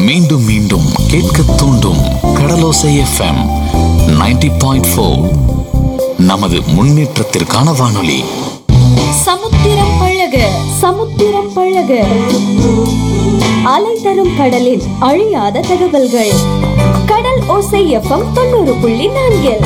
மீண்டும் மீண்டும் கேட்க தூண்டும் கடலோசை எஃப்எம் 90.4 பாயிண்ட் நமது முன்னேற்றத்திற்கான வானொலி சமுத்திரம் பழக சமுத்திரம் பழக அலை தரும் கடலில் அழியாத தகவல்கள் கடல் ஓசை எஃப்எம் தொண்ணூறு புள்ளி நான்கில்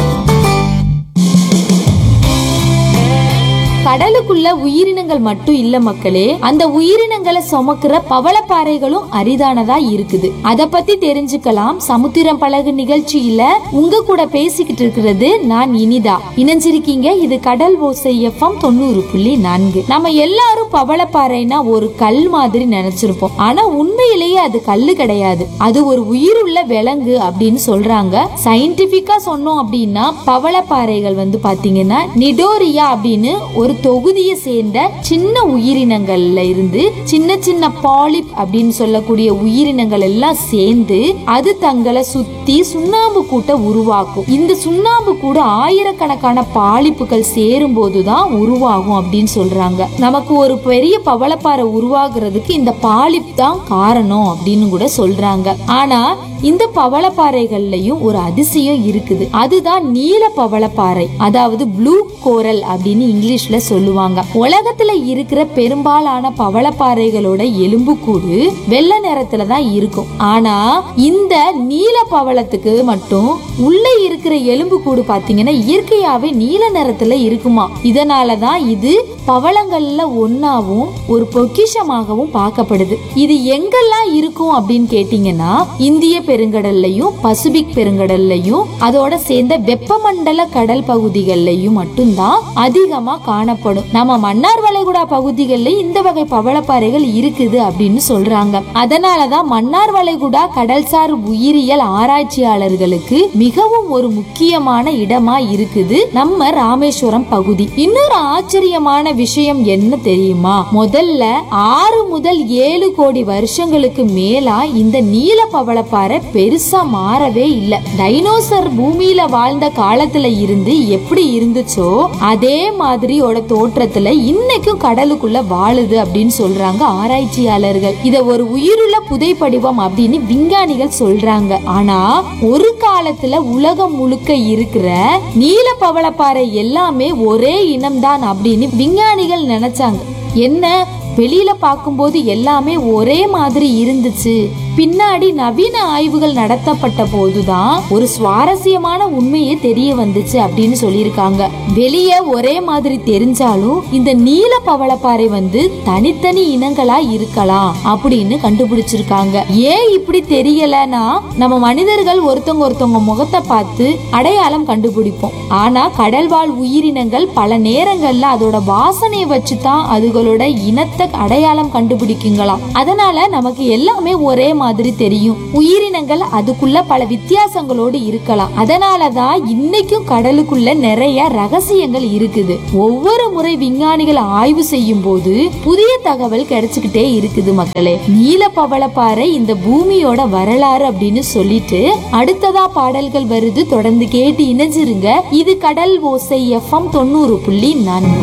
கடலுக்குள்ள உயிரினங்கள் மட்டும் இல்ல மக்களே அந்த உயிரினங்களை சுமக்கிற பவளப்பாறைகளும் அரிதானதா இருக்குது அத பத்தி தெரிஞ்சுக்கலாம் சமுத்திரம் பழகு நிகழ்ச்சியில உங்க கூட பேசிக்கிட்டு இருக்கிறது நான் இனிதா இணைஞ்சிருக்கீங்க இது கடல் ஓசை எஃப்எம் தொண்ணூறு புள்ளி நான்கு நம்ம எல்லாரும் பவளப்பாறைனா ஒரு கல் மாதிரி நினைச்சிருப்போம் ஆனா உண்மையிலேயே அது கல்லு கிடையாது அது ஒரு உயிருள்ள விலங்கு அப்படின்னு சொல்றாங்க சயின்டிபிக்கா சொன்னோம் அப்படின்னா பவளப்பாறைகள் வந்து பாத்தீங்கன்னா நிடோரியா அப்படின்னு ஒரு தொகுதியை சேர்ந்த சின்ன உயிரினங்கள்ல இருந்து சின்ன சின்ன பாலிப் அப்படின்னு சொல்லக்கூடிய உயிரினங்கள் எல்லாம் சேர்ந்து அது தங்களை சுத்தி சுண்ணாம்பு கூட்டை உருவாக்கும் இந்த சுண்ணாம்பு கூட ஆயிரக்கணக்கான பாலிப்புகள் சேரும் போதுதான் உருவாகும் அப்படின்னு சொல்றாங்க நமக்கு ஒரு பெரிய பவளப்பாறை உருவாகுறதுக்கு இந்த பாலிப் தான் காரணம் அப்படின்னு கூட சொல்றாங்க ஆனா இந்த பவளப்பாறைகள்லயும் ஒரு அதிசயம் இருக்குது அதுதான் நீல பவளப்பாறை அதாவது ப்ளூ கோரல் அப்படின்னு இங்கிலீஷ்ல சொல்லுவாங்க உலகத்துல இருக்கிற பெரும்பாலான பவளப்பாறைகளோட எலும்புக்கூடு வெள்ளை நிறத்துல தான் இருக்கும் ஆனா இந்த நீல பவளத்துக்கு மட்டும் உள்ள இருக்கிற எலும்புக்கூடு பாத்தீங்கன்னா இயற்கையாவே நீல நிறத்துல இருக்குமா இதனாலதான் இது பவளங்கள்ல ஒன்னாவும் ஒரு பொக்கிஷமாகவும் பார்க்கப்படுது இது எங்கெல்லாம் இருக்கும் அப்படின்னு கேட்டீங்கன்னா இந்திய பெருங்கடல்லையும் பசிபிக் பெருங்கடல்லையும் அதோட சேர்ந்த வெப்பமண்டல கடல் பகுதிகள்லையும் மட்டும்தான் அதிகமா காணப்படும் நம்ம மன்னார் வளைகுடா பகுதிகளில் இந்த வகை பவளப்பாறைகள் இருக்குது அப்படின்னு சொல்றாங்க அதனாலதான் மன்னார் வளைகுடா கடல்சார் உயிரியல் ஆராய்ச்சியாளர்களுக்கு மிகவும் ஒரு முக்கியமான இடமா இருக்குது நம்ம ராமேஸ்வரம் பகுதி இன்னொரு ஆச்சரியமான விஷயம் என்ன தெரியுமா முதல்ல ஆறு முதல் ஏழு கோடி வருஷங்களுக்கு மேலா இந்த நீல பவளப்பாறை பெருசா மாறவே இல்ல டைனோசர் பூமியில வாழ்ந்த காலத்துல இருந்து எப்படி இருந்துச்சோ அதே மாதிரியோட தோற்றத்துல இன்னைக்கும் கடலுக்குள்ள வாழுது அப்படின்னு சொல்றாங்க ஆராய்ச்சியாளர்கள் இத ஒரு உயிருள்ள புதைப்படிவம் அப்படின்னு விஞ்ஞானிகள் சொல்றாங்க ஆனா ஒரு காலத்துல உலகம் முழுக்க இருக்கிற நீல பவளப்பாறை எல்லாமே ஒரே இனம்தான் அப்படின்னு விஞ்ஞானிகள் நினைச்சாங்க என்ன வெளியில பார்க்கும்போது எல்லாமே ஒரே மாதிரி இருந்துச்சு பின்னாடி நவீன ஆய்வுகள் நடத்தப்பட்ட போதுதான் ஒரு சுவாரஸ்யமான உண்மையே தெரிய வந்துச்சு அப்படின்னு சொல்லியிருக்காங்க வெளியே ஒரே மாதிரி தெரிஞ்சாலும் இந்த நீல பவளப்பாறை வந்து தனித்தனி இனங்களா இருக்கலாம் அப்படின்னு கண்டுபிடிச்சிருக்காங்க ஏன் இப்படி தெரியலன்னா நம்ம மனிதர்கள் ஒருத்தவங்க ஒருத்தவங்க முகத்தை பார்த்து அடையாளம் கண்டுபிடிப்போம் ஆனா கடல்வாழ் உயிரினங்கள் பல நேரங்கள்ல அதோட வாசனையை வச்சுதான் அதுகளோட இனத்தை அடையாளம் கண்டுபிடிக்குங்களாம் அதனால நமக்கு எல்லாமே ஒரே மாதிரி தெரியும் உயிரினங்கள் அதுக்குள்ள பல வித்தியாசங்களோடு இருக்கலாம் அதனாலதான் இன்னைக்கும் கடலுக்குள்ள நிறைய ரகசியங்கள் இருக்குது ஒவ்வொரு முறை விஞ்ஞானிகள் ஆய்வு செய்யும் போது புதிய தகவல் கிடைச்சுக்கிட்டே இருக்குது மக்களே நீல பவளப்பாறை இந்த பூமியோட வரலாறு அப்படின்னு சொல்லிட்டு அடுத்ததா பாடல்கள் வருது தொடர்ந்து கேட்டு இணைஞ்சிருங்க இது கடல் ஓசை எஃப்எம் தொண்ணூறு புள்ளி நான்கு